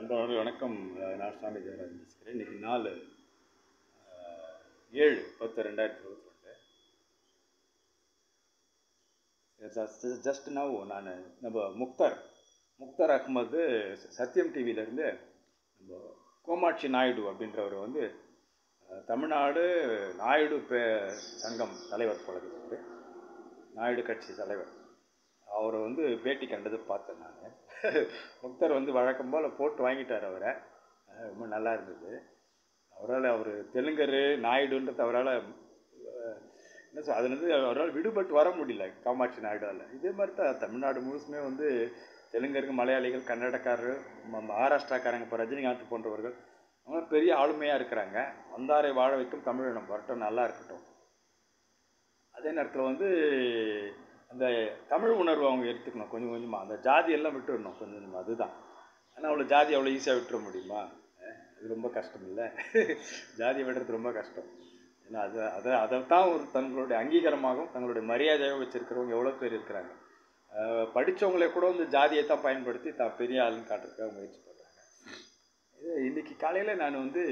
அன்பர்கள் வணக்கம் அஹ் நான் சாமி தேவராஜ் பேசுகிறேன் இன்றைக்கி நாலு அஹ், ஏழு பத்து ரெண்டாயிரத்தி இருபத்தி ரெண்டு ஜஸ்ட் நவ் நான் நம்ம முக்தார் முக்தார் அகமது சத்யம் டிவியிலேருந்து நம்ம கோமாட்சி நாயுடு அப்படின்றவர் வந்து அஹ், தமிழ்நாடு நாயுடு பே சங்கம் தலைவர் போல இருக்குது நாயுடு கட்சி தலைவர் அவரை வந்து பேட்டி கண்டது பார்த்தேன் நான் முக்தர் வந்து வழக்கம் போல் போட்டு வாங்கிட்டார் அவரை அஹ் ரொம்ப நல்லா இருந்தது அவரால் அவர் தெலுங்கர் நாயுடுன்றது அவரால் என்ன சொல் அதுலேருந்து அவரால் விடுபட்டு வர முடியல காமாட்சி நாயுடால் இதே மாதிரி தான் தமிழ்நாடு முழுசுமே வந்து தெலுங்கருக்கு மலையாளிகள் கன்னடக்காரர் ம- மகாராஷ்டிராக்காரங்க இப்போ ரஜினிகாந்த் போன்றவர்கள் அவங்க பெரிய ஆளுமையாக இருக்கிறாங்க வந்தாரை வாழ வைக்கும் தமிழினம் வரட்டும் நல்லா இருக்கட்டும் அதே நேரத்தில் வந்து அந்த தமிழ் உணர்வு அவங்க எடுத்துக்கணும் கொஞ்சம் கொஞ்சமாக அந்த ஜாதி எல்லாம் விட்டுடணும் கொஞ்சம் கொஞ்சமாக அதுதான் ஆனால் அவ்வளோ ஜாதி அவ்வளோ ஈஸியாக விட்டுற முடியுமா அஹ் அது ரொம்ப கஷ்டம் இல்லை ஜாதியை விடுறது ரொம்ப கஷ்டம் ஏன்னா அது அதை அதைத்தான் ஒரு தங்களுடைய அங்கீகாரமாகவும் தங்களுடைய மரியாதையாக வச்சுருக்கிறவங்க எவ்வளோ பேர் இருக்கிறாங்க அஹ் படிச்சவங்களே கூட வந்து ஜாதியை தான் பயன்படுத்தி தான் பெரிய ஆளுன்னு காட்டுறதுக்காக முயற்சி பண்ணுறாங்க இது இன்னைக்கு காலையில் நான் வந்து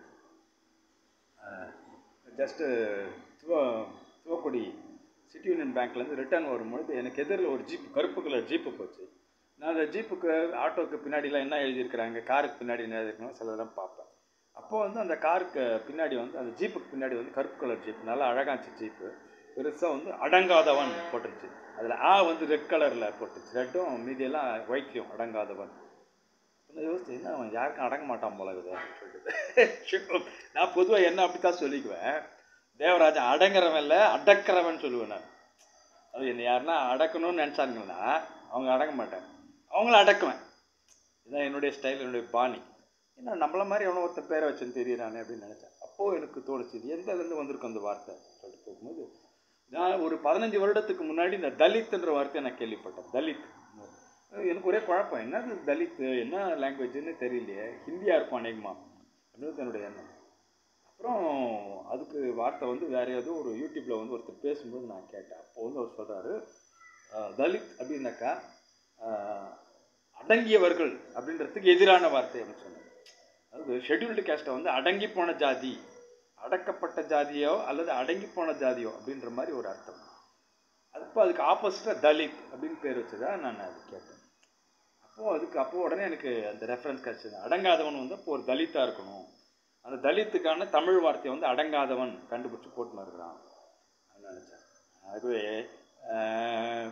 ஜஸ்ட்டு துவ துவக்குடி சிட்டி யூனியன் பேங்க்லேருந்து ரிட்டர்ன் வரும்பொழுது எனக்கு எதிரில் ஒரு ஜீப் கருப்பு கலர் ஜீப்பு போச்சு நான் அந்த ஜீப்புக்கு ஆட்டோவுக்கு பின்னாடிலாம் என்ன எழுதியிருக்கிறாங்க காருக்கு பின்னாடி என்ன எழுதியிருக்காங்க சிலதெல்லாம் பார்ப்பேன் அப்போ வந்து அந்த காருக்கு பின்னாடி வந்து அந்த ஜீப்புக்கு பின்னாடி வந்து கருப்பு கலர் ஜீப் நல்லா அழகாச்சு ஜீப்பு பெருசாக வந்து அடங்காதவன் போட்டுருச்சு அதில் ஆ வந்து ரெட் கலரில் போட்டுச்சு ரெட்டும் மீதியெல்லாம் ஒயிட்லையும் அடங்காதவன் நான் யோசிச்சேன் என்ன அவன் யாருக்கும் அடங்க மாட்டான் போல இருக்குது அப்படின்னு சொல்லிட்டு நான் பொதுவாக என்ன அப்படி தான் சொல்லிக்குவேன் தேவராஜன் அடங்குறவன் இல்லை அடக்கிறவன் சொல்லுவேன் நான் அது என்ன யாருன்னா அடக்கணும்னு நினச்சாங்கன்னா அவங்க அடங்க மாட்டாங்க அவங்கள அடக்குவேன் இதான் என்னுடைய ஸ்டைல் என்னுடைய பாணி என்ன நம்மள மாதிரி எவனோ ஒருத்தன் பேரை வச்சுன்னு தெரியறானே அப்படின்னு நினச்சேன் அப்போது எனக்கு தோணுச்சு இது எந்தலேருந்து வந்திருக்கும் அந்த வார்த்தை சொல்லிட்டு போகும்போது நான் ஒரு பதினஞ்சு வருடத்துக்கு முன்னாடி இந்த தலித்ன்ற வார்த்தையை நான் கேள்விப்பட்டேன் தலித் எனக்கு ஒரே குழப்பம் என்னது தலித் என்ன லாங்குவேஜ்னு தெரியலையே ஹிந்தியாக இருக்கும் அநேகமாக அப்படின்றது என்னுடைய எண்ணம் அப்புறம் அதுக்கு வார்த்தை வந்து வேற ஏதோ ஒரு யூடியூப்பில் வந்து ஒருத்தர் பேசும்போது நான் கேட்டேன் அப்போ வந்து அவர் சொல்கிறாரு தலித் அப்படின்னாக்கா ஆஹ், அடங்கியவர்கள் அப்படின்றதுக்கு எதிரான வார்த்தை அப்படின்னு சொன்னார் அதாவது ஷெட்யூல்டு கேஸ்ட்டை வந்து அடங்கி போன ஜாதி அடக்கப்பட்ட ஜாதியோ அல்லது அடங்கி போன ஜாதியோ அப்படின்ற மாதிரி ஒரு அர்த்தம் அப்போ அதுக்கு ஆப்போசிட்டாக தலித் அப்படின்னு பேர் வச்சதா நான் அது கேட்டேன் அப்போது அதுக்கு அப்போ உடனே எனக்கு அந்த ரெஃபரன்ஸ் கிடச்சிது அடங்காதவன் வந்து அப்போ ஒரு தலித்தாக இருக்கணும் அந்த தலித்துக்கான தமிழ் வார்த்தையை வந்து அடங்காதவன் கண்டுபிடிச்சி போட்டுன்னு இருக்கிறான் அப்படின்னு நினச்சேன் ஆகவே ஆஹ்,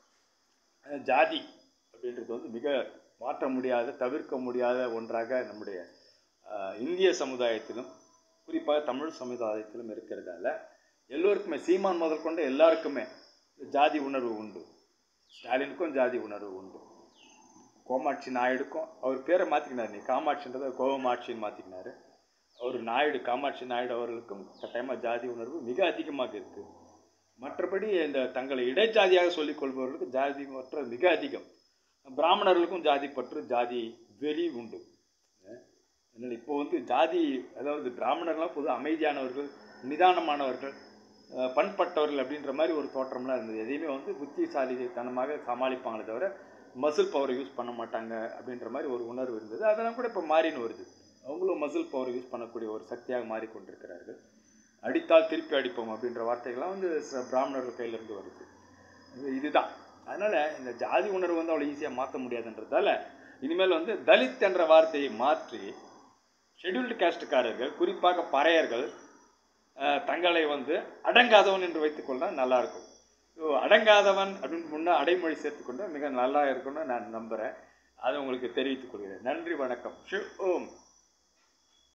ஜாதி அப்படின்றது வந்து மிக மாற்ற முடியாத தவிர்க்க முடியாத ஒன்றாக நம்முடைய ஆஹ், இந்திய சமுதாயத்திலும் குறிப்பாக தமிழ் சமுதாயத்திலும் இருக்கிறதால எல்லோருக்குமே சீமான் முதல் கொண்டு எல்லாருக்குமே ஜாதி உணர்வு உண்டு ஸ்டாலினுக்கும் ஜாதி உணர்வு உண்டு கோமாட்சி நாயுடுக்கும் அவர் பேரை மாற்றிக்கினார் நீ காமாட்சின்றதை கோமாட்சின்னு மாற்றிக்கினாரு அவர் நாயுடு காமாட்சி நாயுடு அவர்களுக்கும் கட்டாயமாக ஜாதி உணர்வு மிக அதிகமாக இருக்குது மற்றபடி இந்த தங்களை இடைஜாதியாக சொல்லிக் கொள்பவர்களுக்கு ஜாதி பற்று மிக அதிகம் பிராமணர்களுக்கும் ஜாதி பற்று ஜாதி வெறி உண்டு அதனால் இப்போ வந்து ஜாதி அதாவது பிராமணர்கள்லாம் பொது அமைதியானவர்கள் நிதானமானவர்கள் அஹ், பண்பட்டவர்கள் அப்படின்ற மாதிரி ஒரு தோற்றம்லாம் இருந்தது எதையுமே வந்து புத்திசாலித்தனமாக சமாளிப்பாங்களே தவிர மசில் பவரை யூஸ் பண்ண மாட்டாங்க அப்படின்ற மாதிரி ஒரு உணர்வு இருந்தது அதெல்லாம் கூட இப்போ மாறின்னு வருது அவங்களும் மசில் பவர் யூஸ் பண்ணக்கூடிய ஒரு சக்தியாக மாறிக்கொண்டிருக்கிறார்கள் அடித்தால் திருப்பி அடிப்போம் அப்படின்ற வார்த்தைகள்லாம் வந்து ச- பிராமணர்கள் கையிலேருந்து வருது இது இதுதான் அதனால் இந்த ஜாதி உணர்வு வந்து அவ்வளோ ஈஸியாக மாற்ற முடியாதுன்றதால இனிமேல் வந்து தலித் என்ற வார்த்தையை மாற்றி ஷெட்யூல்டு காஸ்டுக்காரர்கள் குறிப்பாக பறையர்கள் அஹ், தங்களை வந்து அடங்காதவன் என்று வைத்துக்கொண்டால் நல்லாயிருக்கும் ஸோ அடங்காதவன் அப்படின்னு முன்னே அடைமொழி சேர்த்துக்கொண்டால் மிக நல்லா இருக்கும்னு நான் நம்புகிறேன் அதை உங்களுக்கு தெரிவித்துக் கொள்கிறேன் நன்றி வணக்கம் ஷி ஓம்